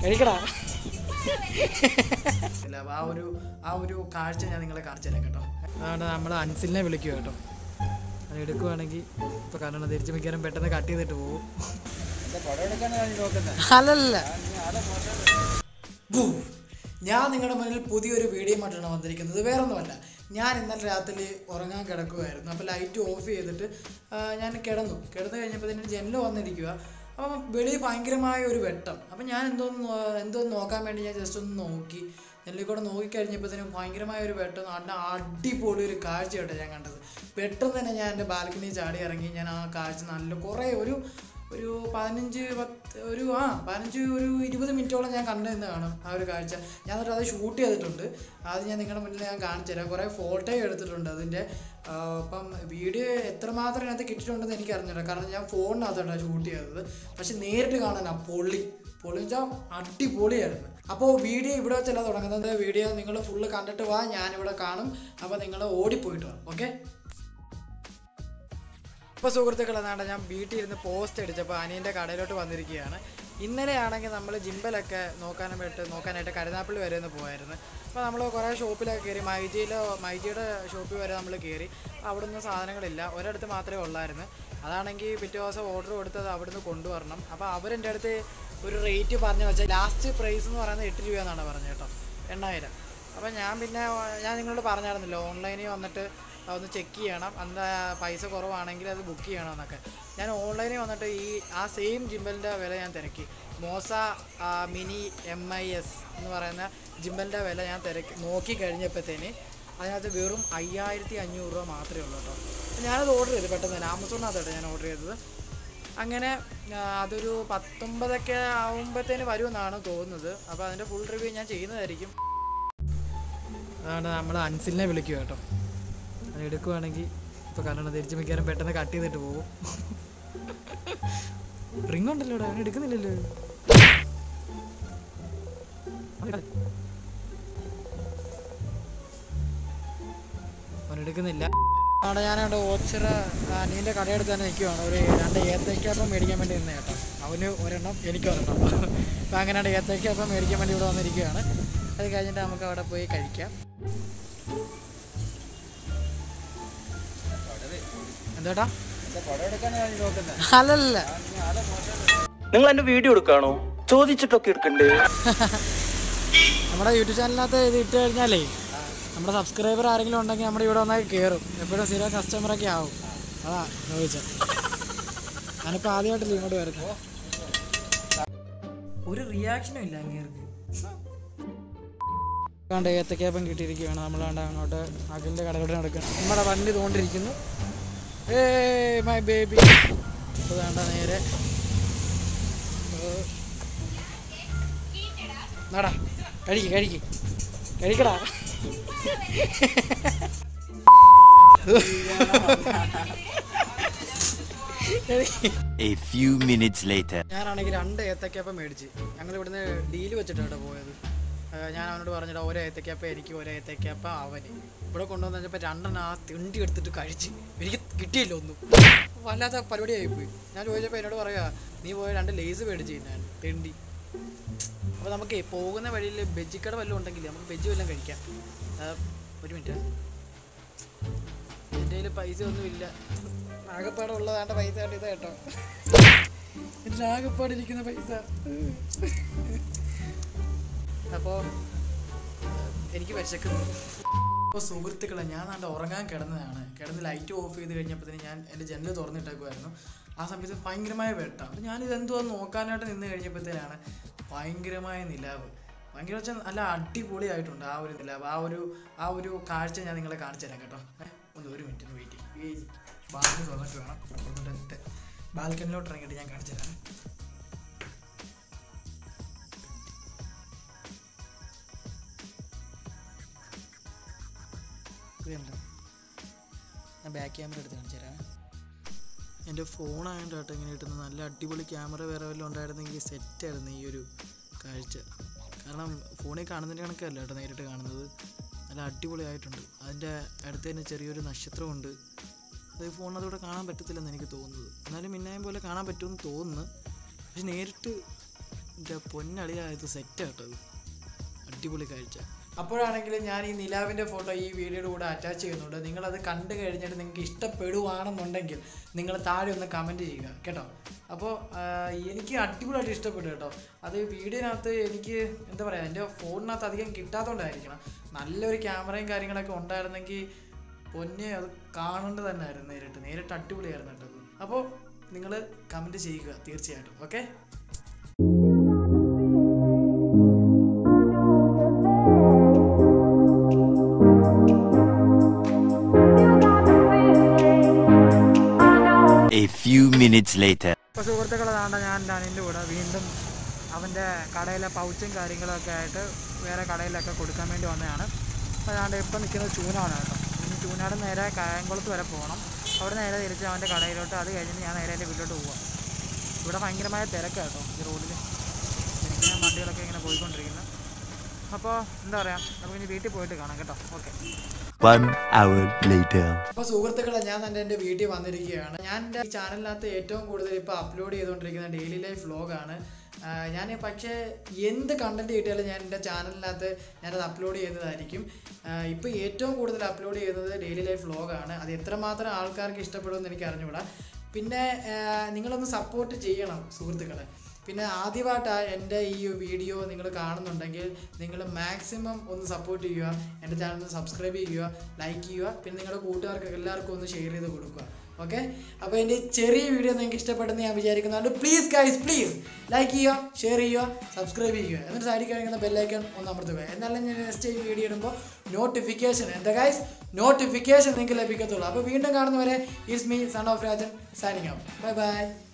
കഴിക്കടാ ഇല്ല അപ്പൊ ആ ഒരു ആ ഒരു കാഴ്ച ഞാൻ നിങ്ങളെ കാണിച്ചു തരാം കേട്ടോ അതുകൊണ്ട് നമ്മൾ അൻസിലിനെ വിളിക്കുക കേട്ടോ അത് എടുക്കുവാണെങ്കിൽ ഇപ്പൊ കാരണം തിരിച്ചു മിക്കവാറും പെട്ടെന്ന് കട്ട് ചെയ്തിട്ട് പോകും അല്ലല്ല ബൂ. ഞാൻ നിങ്ങളുടെ മുന്നിൽ പുതിയൊരു വീഡിയോ ആയിട്ടാണ് വന്നിരിക്കുന്നത് വേറെ ഒന്നുമല്ല ഞാൻ ഇന്നലെ രാത്രി ഉറങ്ങാൻ കിടക്കുമായിരുന്നു അപ്പോൾ ലൈറ്റ് ഓഫ് ചെയ്തിട്ട് ആ, ഞാൻ കിടന്നു കിടന്നു കഴിഞ്ഞപ്പോൾ തന്നെ ജനൽ വന്നിരിക്കുക അപ്പം വെളിയിൽ ഭയങ്കരമായ ഒരു വെട്ടം അപ്പം ഞാൻ എന്തോന്ന് നോ- എന്തോന്ന് നോക്കാൻ വേണ്ടി ഞാൻ ജസ്റ്റ് ഒന്ന് നോക്കി ജനലിൽ കൂടെ നോക്കിക്കഴിഞ്ഞപ്പോഴത്തേനും ഭയങ്കരമായ ഒരു വെട്ടം നല്ല അടിപൊളി ഒരു കാഴ്ചയായിട്ട് ഞാൻ കണ്ടത് പെട്ടെന്ന് തന്നെ ഞാൻ എൻ്റെ ബാൽക്കണി ചാടി ഇറങ്ങി ഞാൻ ആ കാഴ്ച നല്ല കുറേ ഒരു ഒരു പതിനഞ്ച് പത്ത് ഒരു ആ പതിനഞ്ച് ഒരു ഇരുപത് മിനിറ്റോളം ഞാൻ കണ്ടു നിന്ന് കാണും ആ ഒരു കാഴ്ച ഞാൻ എന്നിട്ട് അത് ഷൂട്ട് ചെയ്തിട്ടുണ്ട് അത് ഞാൻ നിങ്ങളുടെ മുന്നിൽ ഞാൻ കാണിച്ചു തരാം കുറേ ഫോട്ടോ എടുത്തിട്ടുണ്ട് അതിൻ്റെ ആ, അപ്പം വീഡിയോ എത്രമാത്രം അതിനകത്ത് കിട്ടിയിട്ടുണ്ടെന്ന് എനിക്ക് അറിഞ്ഞില്ല കാരണം ഞാൻ ഫോണിനകത്തോട്ടാണ് ഷൂട്ട് ചെയ്തത് പക്ഷെ നേരിട്ട് കാണാനാ പൊള്ളി പൊള്ളി വെച്ചാൽ അടിപൊളിയായിരുന്നു അപ്പോൾ വീഡിയോ ഇവിടെ വെച്ചല്ല തുടങ്ങുന്നത് വീഡിയോ നിങ്ങൾ ഫുള്ള് കണ്ടിട്ട് വാ ഞാനിവിടെ കാണും അപ്പോൾ നിങ്ങൾ ഓടിപ്പോയിട്ട് വാ ഓക്കെ ഇപ്പോൾ സുഹൃത്തുക്കളെ നാണ്ട ഞാൻ വീട്ടിൽ ഇരുന്ന് പോസ്റ്റ് അടിച്ചപ്പോൾ അനിയൻ്റെ കടയിലോട്ട് വന്നിരിക്കുകയാണ് ഇന്നലെ ആണെങ്കിൽ നമ്മൾ ജിമ്പലൊക്കെ നോക്കാനായിട്ട് നോക്കാനായിട്ട് കരുനാപ്പള്ളി വരെ ഒന്ന് പോയായിരുന്നു അപ്പോൾ നമ്മൾ കുറേ ഷോപ്പിലൊക്കെ കയറി മൈജിയിലോ മൈജിയുടെ ഷോപ്പിൽ വരെ നമ്മൾ കയറി അവിടെ ഒന്നും സാധനങ്ങളില്ല ഒരിടത്ത് മാത്രമേ ഉള്ളായിരുന്നു അതാണെങ്കിൽ പിറ്റേ ദിവസം ഓർഡർ കൊടുത്തത് അവിടുന്ന് കൊണ്ടുവരണം അപ്പോൾ അവരെൻ്റെ അടുത്ത് ഒരു റേറ്റ് പറഞ്ഞു വെച്ചാൽ ലാസ്റ്റ് പ്രൈസ് എന്ന് പറയുന്നത് എട്ട് രൂപയെന്നാണ് പറഞ്ഞത് കേട്ടോ എണ്ണായിരം അപ്പോൾ ഞാൻ പിന്നെ ഞാൻ നിങ്ങളോട് പറഞ്ഞായിരുന്നല്ലോ ഓൺലൈനിൽ വന്നിട്ട് ഒന്ന് ചെക്ക് ചെയ്യണം എന്താ പൈസ കുറവാണെങ്കിൽ അത് ബുക്ക് ചെയ്യണം എന്നൊക്കെ ഞാൻ ഓൺലൈനിൽ വന്നിട്ട് ഈ ആ സെയിം ജിമ്പലിൻ്റെ വില ഞാൻ തിരക്കി മോസ ആ, മിനി എം ഐ എസ് എന്ന് പറയുന്ന ജിമ്പലിൻ്റെ വില ഞാൻ തിരക്കി നോക്കി കഴിഞ്ഞപ്പോഴത്തേന് അതിനകത്ത് വെറും അയ്യായിരത്തി അഞ്ഞൂറ് രൂപ മാത്രമേ ഉള്ളൂ കേട്ടോ അപ്പോൾ ഞാനത് ഓർഡർ ചെയ്തു പെട്ടെന്ന് തന്നെ ആമസോണിനകത്തോട്ടെ ഞാൻ ഓർഡർ ചെയ്തത് അങ്ങനെ ആ, അതൊരു പത്തൊമ്പതൊക്കെ ആകുമ്പോഴത്തേന് വരുമെന്നാണ് തോന്നുന്നത് അപ്പോൾ അതിൻ്റെ ഫുൾ റിവ്യൂ ഞാൻ ചെയ്യുന്നതായിരിക്കും അതാണ് നമ്മൾ അൻസിലിനെ വിളിക്കുക കേട്ടോ അത് എടുക്കുവാണെങ്കിൽ ഇപ്പോൾ കാരണം തിരിച്ച് മിക്കവാറും പെട്ടെന്ന് കട്ട് ചെയ്തിട്ട് പോകും റിംഗ് ഉണ്ടല്ലോ ഇവിടെ അവൻ എടുക്കുന്നില്ലല്ലോ അവൻ എടുക്കുന്നില്ല അവിടെ ഞാനവിടെ ഓച്ചിറ അനിയൻ്റെ കടയെടുത്ത് തന്നെ നിൽക്കുവാണ് ഒരു രണ്ട് ഏത്തയ്ക്കപ്പം മേടിക്കാൻ വേണ്ടി നിന്ന് കേട്ടോ അവന് ഒരെണ്ണം എനിക്ക് ഒരെണ്ണം അപ്പം അങ്ങനെ ഏത്തയ്ക്കപ്പം മേടിക്കാൻ വേണ്ടി ഇവിടെ വന്നിരിക്കുകയാണ് അത് കഴിഞ്ഞിട്ട് നമുക്ക് അവിടെ പോയി കഴിക്കാം എന്താട്ടാ അല്ലല്ല നിങ്ങൾ എന്റെ വീഡിയോ എടുക്കാണോ ചോദിച്ചിട്ടൊക്കെ എടുക്കണ്ടേ നമ്മുടെ യൂട്യൂബ് ചാനലിനകത്ത് ഇത് ഇട്ട് കഴിഞ്ഞാലേ നമ്മുടെ സബ്സ്ക്രൈബർ ആരെങ്കിലും ഉണ്ടെങ്കിൽ നമ്മുടെ ഇവിടെ വന്നാൽ കയറും എപ്പോഴും സ്ഥിരം കസ്റ്റമറൊക്കെ ആവും അതാ ചോദിച്ചത് ഞാനിപ്പോൾ ആദ്യമായിട്ടല്ലേ ഇങ്ങോട്ട് വരുന്നത് ഒരു റിയാക്ഷനും ഇല്ല അങ്ങേർക്ക് കണ്ട് ഏത്തക്കയപ്പം കിട്ടിയിരിക്കുകയാണ് നമ്മളാണ്ട് അങ്ങോട്ട് അഖിലിൻ്റെ കടയിലോട്ട് നടക്കണം നമ്മുടെ വണ്ടി തോണ്ടിരിക്കുന്നു ഏ മൈ ബേബി അപ്പോൾ വേണ്ട നേരെ ഏ, നടാ കഴിക്ക് കഴിക്ക് കഴിക്കടാ A few minutes later. ഞാനാണെങ്കിൽ രണ്ട് ഏത്തക്കപ്പം മേടിച്ച് ഞങ്ങൾ ഇവിടുന്ന് ഡീല് വെച്ചിട്ടാണ് പോയത് ആ, ഞാൻ അവനോട് പറഞ്ഞിട്ട് ഒരു ഏത്തക്കപ്പ എനിക്ക് ഒരു ഏത്തക്കപ്പ അവന് ഇവിടെ കൊണ്ടുവന്ന് കഴിഞ്ഞപ്പോൾ രണ്ടെണ്ണം ആ തിണ്ടി എടുത്തിട്ട് കഴിച്ച് എനിക്ക് കിട്ടിയില്ല ഒന്നും വല്ലാത്ത പരിപാടിയായി പോയി ഞാൻ ചോദിച്ചപ്പോൾ എന്നോട് പറയാ നീ പോയ രണ്ട് ലേസ് മേടിച്ച് ഞാൻ തിണ്ടി അപ്പോൾ നമുക്ക് പോകുന്ന വഴിയിൽ ബെജിക്കട വല്ലതും ഉണ്ടെങ്കിൽ നമുക്ക് ബെജി വല്ലതും കഴിക്കാം ആ, ഒരു മിനിറ്റ് എൻ്റെ കയ്യിൽ പൈസ ഒന്നുമില്ല ആകപ്പാടെ ഉള്ളതാണ്ട് പൈസ കണ്ട് ഇത് കേട്ടോ എൻ്റെ ആകപ്പാടെ ഇരിക്കുന്ന പൈസ അപ്പോൾ എനിക്ക് വിശക്കുന്നു അപ്പോൾ സുഹൃത്തുക്കളെ ഞാൻ നല്ല ഉറങ്ങാൻ കിടന്നതാണ് കിടന്ന് ലൈറ്റ് ഓഫ് ചെയ്ത് കഴിഞ്ഞപ്പോഴത്തേന് ഞാൻ എൻ്റെ ജനൽ തുറന്നിട്ടേക്കുമായിരുന്നു ആ സമയത്ത് ഭയങ്കരമായ വെട്ടം അപ്പോൾ ഞാനിത് എന്തുവാന്ന് നോക്കാനായിട്ട് നിന്ന് കഴിഞ്ഞപ്പോഴത്തേനാണ് ഭയങ്കരമായ നിലാവ് ഭയങ്കര വെച്ചാൽ നല്ല അടിപൊളിയായിട്ടുണ്ട് ആ ഒരു നിലാവ് ആ ഒരു ആ ഒരു കാഴ്ച ഞാൻ നിങ്ങളെ കാണിച്ചു തരാം കേട്ടോ ഏ, ഒന്ന് ഒരു മിനിറ്റ് ഒന്ന് വെയിറ്റ് ചെയ്യും ബാൽക്കണി തുറന്നിട്ട് വേണം തുറന്നിട്ട് ബാൽക്കണിലോട്ട് ഇറങ്ങിയിട്ട് ഞാൻ കാണിച്ചു തരാം ഇതുണ്ട് ഞാൻ ബാക്ക് ക്യാമറ എടുത്ത് കാണിച്ചു തരാം എൻ്റെ ഫോണായതുകൊണ്ട് കേട്ടോ ഇങ്ങനെ കിട്ടുന്നത് നല്ല അടിപൊളി ക്യാമറ വേറെ വല്ലതും ഉണ്ടായിരുന്നെങ്കിൽ സെറ്റായിരുന്നു ഈ ഒരു കാഴ്ച കാരണം ഫോണിൽ കാണുന്നതിൻ്റെ കണക്കല്ല കേട്ടോ നേരിട്ട് കാണുന്നത് നല്ല അടിപൊളിയായിട്ടുണ്ട് അതിൻ്റെ അടുത്ത് തന്നെ ചെറിയൊരു നക്ഷത്രമുണ്ട് അത് ഫോണിനകത്തൂടെ കാണാൻ പറ്റത്തില്ലെന്ന് എനിക്ക് തോന്നുന്നത് എന്നാലും മിന്നായം പോലെ കാണാൻ പറ്റുമെന്ന് തോന്നുന്നു പക്ഷെ നേരിട്ട് എൻ്റെ പൊന്നളിയാ ഇത് സെറ്റ് കേട്ടത് അടിപൊളി കാഴ്ച അപ്പോഴാണെങ്കിൽ ഞാൻ ഈ നിലാവിൻ്റെ ഫോട്ടോ ഈ വീഡിയോയുടെ കൂടെ അറ്റാച്ച് ചെയ്യുന്നുണ്ട് നിങ്ങളത് കണ്ടു കഴിഞ്ഞിട്ട് നിങ്ങൾക്ക് ഇഷ്ടപ്പെടുവാണെന്നുണ്ടെങ്കിൽ നിങ്ങൾ താഴെ ഒന്ന് കമൻറ്റ് ചെയ്യുക കേട്ടോ അപ്പോൾ എനിക്ക് അടിപൊളിയായിട്ട് ഇഷ്ടപ്പെട്ടു കേട്ടോ അത് വീഡിയോനകത്ത് എനിക്ക് എന്താ പറയുക എൻ്റെ ഫോണിനകത്ത് അധികം കിട്ടാത്തതുകൊണ്ടായിരിക്കണം നല്ലൊരു ക്യാമറയും കാര്യങ്ങളൊക്കെ ഉണ്ടായിരുന്നെങ്കിൽ പൊന്നെ അത് കാണേണ്ടത് തന്നെ ആയിരുന്നു നേരിട്ട് നേരിട്ട് അടിപൊളിയായിരുന്നു കേട്ടോ അപ്പോൾ നിങ്ങൾ കമൻറ്റ് ചെയ്യുക തീർച്ചയായിട്ടും okay A few minutes later. ഇപ്പോൾ സുഹൃത്തുക്കളെ താണ്ട ഞാൻ ഡാനിൻ്റെ കൂടെ വീണ്ടും അവൻ്റെ കടയിലെ പൗച്ചും കാര്യങ്ങളൊക്കെ ആയിട്ട് വേറെ കടയിലൊക്കെ കൊടുക്കാൻ വേണ്ടി വന്നതാണ് അപ്പോൾ അതാണ്ട് ഇപ്പം നിൽക്കുന്നത് ചൂനാണ് കേട്ടോ ഇനി ചൂനാട് നേരെ കായംകുളത്ത് വരെ പോകണം അവിടെ നേരെ തിരിച്ച് അവൻ്റെ കടയിലോട്ട് അത് കഴിഞ്ഞിട്ട് ഞാൻ നേരെ എൻ്റെ വീട്ടിലോട്ട് പോവാം ഇവിടെ ഭയങ്കരമായ തിരക്കാണ് കേട്ടോ ഈ റോഡിൽ ഇങ്ങനെ വണ്ടികളൊക്കെ ഇങ്ങനെ പോയിക്കൊണ്ടിരിക്കുന്നത് അപ്പോൾ എന്താ പറയുക നമുക്ക് ഇനി വീട്ടിൽ പോയിട്ട് കാണാം കേട്ടോ ഓക്കെ One hour later. അപ്പോൾ സുഹൃത്തുക്കളെ ഞാൻ തന്നെ എൻ്റെ വീട്ടിൽ വന്നിരിക്കുകയാണ് ഞാൻ എൻ്റെ ഈ ചാനലിനകത്ത് ഏറ്റവും കൂടുതൽ ഇപ്പോൾ അപ്ലോഡ് ചെയ്തുകൊണ്ടിരിക്കുന്ന ഡെയിലി ലൈഫ് വ്ലോഗാണ് ഞാൻ പക്ഷേ എന്ത് കണ്ടന്റ് കിട്ടിയാലും ഞാൻ എൻ്റെ ചാനലിനകത്ത് ഞാനത് അപ്ലോഡ് ചെയ്യുന്നതായിരിക്കും ഇപ്പോൾ ഏറ്റവും കൂടുതൽ അപ്ലോഡ് ചെയ്യുന്നത് ഡെയിലി ലൈഫ് വ്ലോഗാണ് അത് എത്രമാത്രം ആൾക്കാർക്ക് ഇഷ്ടപ്പെടുമെന്ന് എനിക്ക് അറിഞ്ഞുകൂടാ പിന്നെ ആ, നിങ്ങളൊന്ന് സപ്പോർട്ട് ചെയ്യണം സുഹൃത്തുക്കളെ പിന്നെ ആദ്യമായിട്ടാണ് എൻ്റെ ഈ വീഡിയോ നിങ്ങൾ കാണുന്നുണ്ടെങ്കിൽ നിങ്ങൾ മാക്സിമം ഒന്ന് സപ്പോർട്ട് ചെയ്യുക എൻ്റെ ചാനൽ സബ്സ്ക്രൈബ് ചെയ്യുക ലൈക്ക് ചെയ്യുക പിന്നെ നിങ്ങളുടെ കൂട്ടുകാർക്ക് എല്ലാവർക്കും ഒന്ന് ഷെയർ ചെയ്ത് കൊടുക്കുക ഓക്കെ അപ്പോൾ എൻ്റെ ഈ ചെറിയ വീഡിയോ നിങ്ങൾക്ക് ഇഷ്ടപ്പെട്ടെന്ന് ഞാൻ വിചാരിക്കുന്നുണ്ട് പ്ലീസ് ഗൈസ് പ്ലീസ് ലൈക്ക് ചെയ്യുക ഷെയർ ചെയ്യുക സബ്സ്ക്രൈബ് ചെയ്യുക എന്നിട്ട് സൈഡിൽ കഴിക്കുന്ന ബെല്ലൈക്കൺ ഒന്ന് അമർത്തുക എന്നാലും ഞാൻ നെക്സ്റ്റ് ഈ വീഡിയോ ഇടുമ്പോൾ നോട്ടിഫിക്കേഷൻ എന്താ ഗൈസ് നോട്ടിഫിക്കേഷൻ നിങ്ങൾക്ക് ലഭിക്കത്തുള്ളൂ അപ്പോൾ വീണ്ടും കാണുന്നവരെ is me son of Rajan signing out bye by